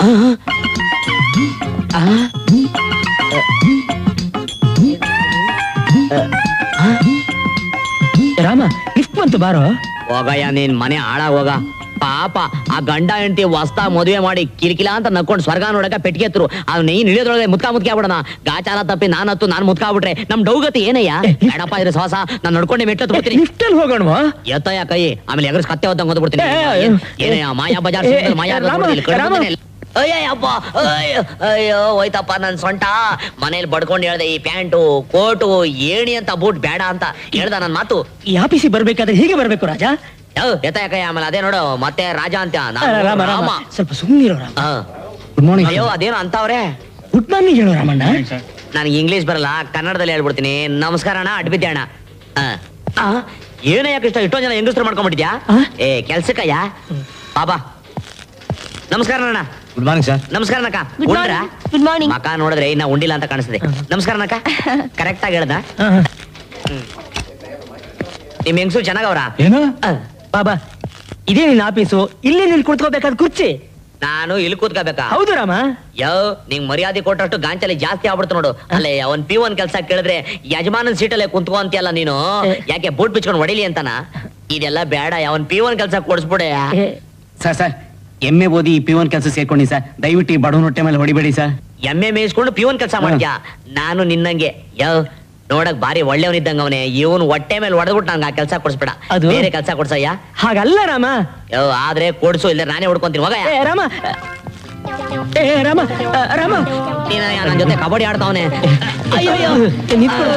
ಆ? ಆ? ರಾಮ ಲಿಫ್ಟ್ ಬಂತು ಬಾರೋ ಹೋಗಯ್ಯ ನೀನ್ ಮನೆ ಹಾಳಾಗ್ ಹೋಗ ಪಾಪ ಆ ಗಂಡ ಹೆಂಡತಿ ಹೊಸ್ತಾ ಮದುವೆ ಮಾಡಿ ಕಿರಿಕಿಲ ಅಂತ ನಕ್ಕೊಂಡು ಸ್ವರ್ಗ ನೋಡಕ ಪೆಟ್ಟಿಗೆತ್ರು ಅವ್ನ ನೀನ್ ಇಳಿಯೋದ್ರೊಳಗೆ ಮುತ್ಕ ಮುತ್ಕ ಆಗ್ಬಿಡಣ ಗಾಚಾರ ತಪ್ಪಿ ನಾನ್ ಹತ್ತು ನಾನ್ ಮುತ್ಕ ಆಗ್ಬಿಟ್ರೆ ನಮ್ ಡೌಗತಿ ಏನಯ್ಯ ಬೇಡಪ್ಪ ಇದ್ರೆ ಸೋಸ ನಾನ್ ನಡ್ಕೊಂಡೆ ಮೆಟ್ಲತ್ತು ಬಿಡ್ತೀನಿ ಲಿಫ್ಟ್ ಅಲ್ಲಿ ಹೋಗೋಣವಾ ಎತ್ತಯ್ಯ ಕೈ ಆಮೇಲೆ ಎಗರ್ಸ್ ಕತ್ತೆ ಹೊತ್ತಂಗ್ ಓದ್ಬಿಡ್ತೀನಿ ಏ, ಏ, ಏನಯ್ಯ ಮಾಯಾ ಬಜಾರ್ ಏ, ಸಿಗ್ತದೆ, ಮಾಯಾ ರಾಮ, ಬಜಾರ್ ಇಲ್ಲಿ ಕಡಿಮೆ ರಾಮ. ಮನೆಯಲ್ಲಿ. ಅಯ್ಯಯ್ಯಪ್ಪ ಅಯ್ಯೋ ಅಯ್ಯೋ ಹೋಯ್ತಪ್ಪ ನನ್ ಸೊಂಟ ಮನೇಲಿ ಬಡ್ಕೊಂಡು ಹೇಳ್ದೆ ಈ ಪ್ಯಾಂಟು ಕೋಟು ಏಣಿ ಅಂತ ಬೂಟ್ ಬೇಡ ಅಂತ ಹೇಳ್ದ ನನ್ ಮಾತು ಈ ಆಫೀಸಿಗೆ ಬರ್ಬೇಕಾದ್ರೆ ಹೀಗೆ ಬರ್ಬೇಕು ರಾಜ ಯಾವ ಎತ್ತ ಯಾಕಯ್ಯ ಆಮೇಲೆ ಅದೇ ನೋಡು ಮತ್ತೆ ರಾಜ ಅಂತ ಆ, ನಾನು ರಾಮ ರಾಮ ರಾಮ ಸ್ವಲ್ಪ ಸುಮ್ಮನಿರೋ ರಾಮ ಹಾ. ಗುಡ್ ಮಾರ್ನಿಂಗ್ ಅಯ್ಯೋ ಅದೇನೋ ಅಂತವ್ರೆ ಗುಡ್ ಮಾರ್ನಿಂಗ್ ಹೇಳೋ ರಾಮಣ್ಣ ನನಗೆ ಇಂಗ್ಲಿಷ್ ಬರಲ್ಲ ಕನ್ನಡದಲ್ಲಿ ಹೇಳ್ಬಿಡ್ತೀನಿ ನಮಸ್ಕಾರ ಅಣ್ಣ ಅಡ್ಬಿದ್ದೆ ಅಣ್ಣ ಆ. ಆ, ಏನೋ ಯಾಕೆ ಇಷ್ಟ ಇಷ್ಟೊಂದು ಜನ ಹೆಂಗಸ್ರು ಮಾಡ್ಕೊಂಡ್ಬಿಟ್ಟಿದ್ಯಾ ಆ? ಏ ಕೆಲ್ಸಕ್ಕಯ್ಯ ಬಾಬಾ ನಮಸ್ಕಾರ ಅಣ್ಣ ಗುಡ್ ಮಾರ್ನಿಂಗ್ ಸರ್ ನಮಸ್ಕಾರ ನಕ್ಕ Good ಉಂಡ್ರಾ? morning. Good morning. ಮಕ ನೋಡಿದ್ರೆ ಇನ್ನ ಉಂಡಿಲ್ಲ ಅಂತ ಕಾಣಿಸ್ತದೆ ನಮಸ್ಕಾರ ನಕ್ಕ ಕರೆಕ್ಟ್ ಆಗಿ ಹೇಳ್ದ ಆ, ನಿಮ್ ಹೆಂಗಸು ಚೆನ್ನಾಗವ್ರ ಏನು ಬಾಬಾ ಇದೇ ನಿನ್ನ ಆಫೀಸು ಇಲ್ಲಿ ನೀನ್ ಕುಳಿತುಕೋಬೇಕಾದ ಕುರ್ಚಿ ನಾನು ಇಲ್ಲಿ ಕೂತ್ಕೋಬೇಕಾ ಹೌದು ರಾಮ ಯೋ ನಿಂಗ್ ಮರ್ಯಾದೆ ಕೊಟ್ಟಷ್ಟು ಗಾಂಚಲಿ ಜಾಸ್ತಿ ಆಗ್ಬಿಡ್ತು ನೋಡು ಅಲ್ಲೇ ಅವನ್ ಪಿ ಒನ್ ಕೆಲ್ಸ ಕೇಳಿದ್ರೆ ಯಜಮಾನನ ಸೀಟಲ್ಲೇ ಕುಂತ್ಕೋ ಅಂತೀಯಲ್ಲ ನೀನು ಏ. ಯಾಕೆ ಬೂಟ್ ಬಿಚ್ಕೊಂಡು ಹೊಡಿಲಿ ಅಂತನ ಇದೆಲ್ಲ ಬೇಡ ಅವನ್ ಪಿ ಒನ್ ಕೆಲ್ಸ ಕೊಡಿಸ್ಬಿಡೆ ಏ, ಸರ್ ಸರ್ ಎಮ್ಮೆ ಓದಿ ಪಿ ಒನ್ ಕೆಲಸ ಸೇರ್ಕೊಂಡಿ ಸರ್ ದಯವಿಟ್ಟು ಈ ಬಡವನ ಹೊಟ್ಟೆ ಮೇಲೆ ಹೊಡಿಬೇಡಿ ಸರ್ ಎಮ್ಮೆ ಮೇಯಿಸ್ಕೊಂಡು ಪಿ ಒನ್ ಕೆಲಸ ಮಾಡ್ತೀಯ ನಾನು ನಿನ್ನಂಗೆ ಯೋ ನೋಡಕ್ ಬಾರಿ ಒಳ್ಳೆಯವನಿದ್ದಂಗ ಅವನೇ ಇವನ್ ಹೊಟ್ಟೆ ಮೇಲೆ ಹೊಡೆದ್ಬಿಟ್ಟು ನಂಗೆ ಆ ಕೆಲಸ ಕೊಡಿಸ್ಬೇಡ ಅದು? ಬೇರೆ ಕೆಲಸ ಕೊಡ್ಸಯ್ಯ ಹಾಗಲ್ಲ ರಾಮ ಯೋ ಆದ್ರೆ ಕೊಡ್ಸು ಇಲ್ಲ ನಾನೇ ಹೊಡ್ಕೊಂತೀನಿ ಹೋಗ ಏ ರಾಮ ಏ ರಾಮ ಆ, ರಾಮ ನೀನ ನನ್ನ ಜೊತೆ ಕಬಡ್ಡಿ ಆಡ್ತಾವನೆ ಅಯ್ಯಯ್ಯೋ, ನಿಂತ್ಕೊಳು.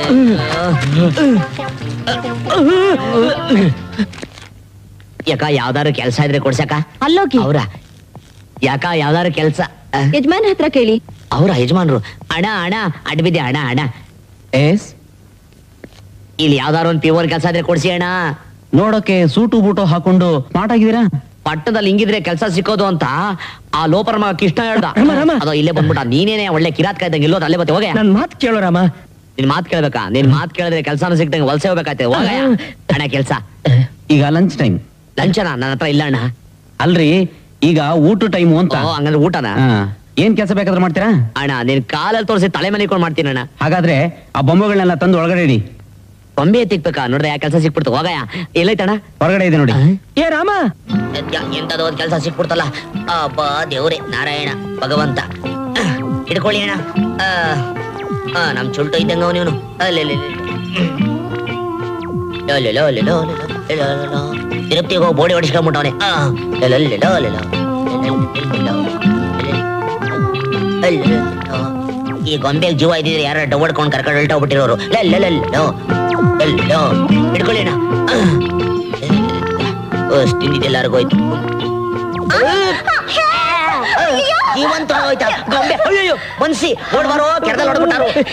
ಯಾಕ ಯಾವ್ದಾರು ಕೆಲ್ಸ ಇದ್ರೆ ಕೊಡ್ಸಕ ಅಲ್ಲೋಗಿ ಅವ್ರ ಯಾಕ ಯಾವ್ದಾರು ಕೆಲ್ಸ ಯಜಮಾನ್ ಹತ್ರ ಕೇಳಿ ಅವ್ರ ಯಜಮಾನ್ರು ಅಣ್ಣ ಅಣ್ಣ ಅಡ್ಬಿದ್ದೆ ಅಣ್ಣ ಅಣ್ಣ ಎಸ್ ಇಲ್ಲಿ ಯಾವ್ದಾರು ಒಂದ್ ಪಿವರ್ ಕೆಲ್ಸ ಇದ್ರೆ ಕೊಡ್ಸಿ ಅಣ್ಣ ನೋಡೋಕೆ ಸೂಟು ಬೂಟು ಹಾಕೊಂಡು ಸ್ಮಾರ್ಟ್ ಆಗಿದ್ದೀರಾ ಪಟ್ಟದಲ್ಲಿ ಹಿಂಗಿದ್ರೆ ಕೆಲ್ಸ ಸಿಕ್ಕೋದು ಅಂತ ಆ ಲೋಪರ ಮಗ ಕೃಷ್ಣ ಹೇಳ್ದ ರಾಮ, ರಾಮ. ಅದು ಇಲ್ಲೇ ಬಂದ್ಬಿಟ್ಟ ನೀನೇನೆ ಒಳ್ಳೆ ಕಿರಾತ್ ಕಾಯ್ದಂಗೆ ಇಲ್ಲೋದು ಅಲ್ಲೇ ಬತ್ತೆ ಹೋಗೆ ನನ್ ಮಾತು ಕೇಳೋ ರಾಮ ನಿನ್ ಮಾತ್ ಕೇಳ್ಬೇಕಾ ನಿನ್ ಮಾತ್ ಕೇಳಿದ್ರೆ ಕೆಲ್ಸಾನು ಸಿಕ್ತಂಗೆ ವಲಸೆ ಹೋಗ್ಬೇಕಾಯ್ತದೆ ಹೋಗ ಅಣ್ಣ ಕೆಲ್ಸ ಈಗ ಲಂಚ್ ಟೈಮ್ ಲಂಚನ ನನ್ನ ಹತ್ರ ಇಲ್ಲ ಅಣ್ಣ ಅಲ್ರಿ ಈಗ ಊಟ ಟೈಮು ಅಂತ ಓ ಹಂಗಂದ್ರೆ ಊಟನ ಹಾ. ಏನ್ ಕೆಲಸ ಬೇಕಾದ್ರೆ ಮಾಡ್ತೀರಾ ಅಣ್ಣ ನೀನ್ ಕಾಲಲ್ಲಿ ತೋರಿಸಿ ತಲೆ ಮೇಲೆ ಇಟ್ಕೊಂಡು ಮಾಡ್ತೀನಿ ಅಣ್ಣ ಹಾಗಾದ್ರೆ ಆ ಬೊಂಬೆಗಳನ್ನೆಲ್ಲ ತಂದು ಒಳಗಡೆ ಇಡಿ ಕೊಂಬೆ ತಿಕ್ಬೇಕಾ ನೋಡ್ರೆ ಯಾ ಕೆಲ್ಸ ಸಿಕ್ಬಿಡ್ತು ಹೋಗಯ್ಯ ಎಲ್ಲೈತಣ್ಣ ಹೊರಗಡೆ ಇದೆ ನೋಡಿ ಏ ರಾಮ ಎಂತದ ಒಂದ್ ಕೆಲಸ ಸಿಕ್ಬಿಡ್ತಲ್ಲ ಅಬ್ಬಾ ದೇವ್ರೆ ನಾರಾಯಣ ಭಗವಂತ ಹಿಡ್ಕೊಳ್ಳಿ ಅಣ್ಣ ಆ, ಆ, ನಮ್ ಚುಲ್ಟು ಇದ್ದಂಗ ಅವನು ತಿರುಪ್ತಿಗೆ ಹೋಗಿ ಬೋಡಿ ಹೊಡಿಸ್ಕೊಂಡ್ಬಿಟ್ಟವನೆ ಈ ಗೊಂಬೆಗೆ ಜೀವ ಇದ್ದಿದ್ರೆ ಯಾರು ಡವ್ ಹೊಡ್ಕೊಂಡು ಕರ್ಕೊಂಡು ಹೊಲ್ಟೋಗ್ಬಿಟ್ಟಿರೋರು ಹಿಡ್ಕೊಳ್ಳಿ ಅಣ್ಣ ಅಷ್ಟು ತಿಂದಿದ್ದೆಲ್ಲ ಹೋಯ್ತು ಜೀವಂತ ಹೋಯ್ತಾ ಗೊಂಬೆ ಅಯ್ಯೋ ಮನ್ಸಿ ಓಡ್ಬಾರೋ ಕೆರೆದಲ್ಲಿ ಹೊಡ್ಬಿಟ್ಟಾರು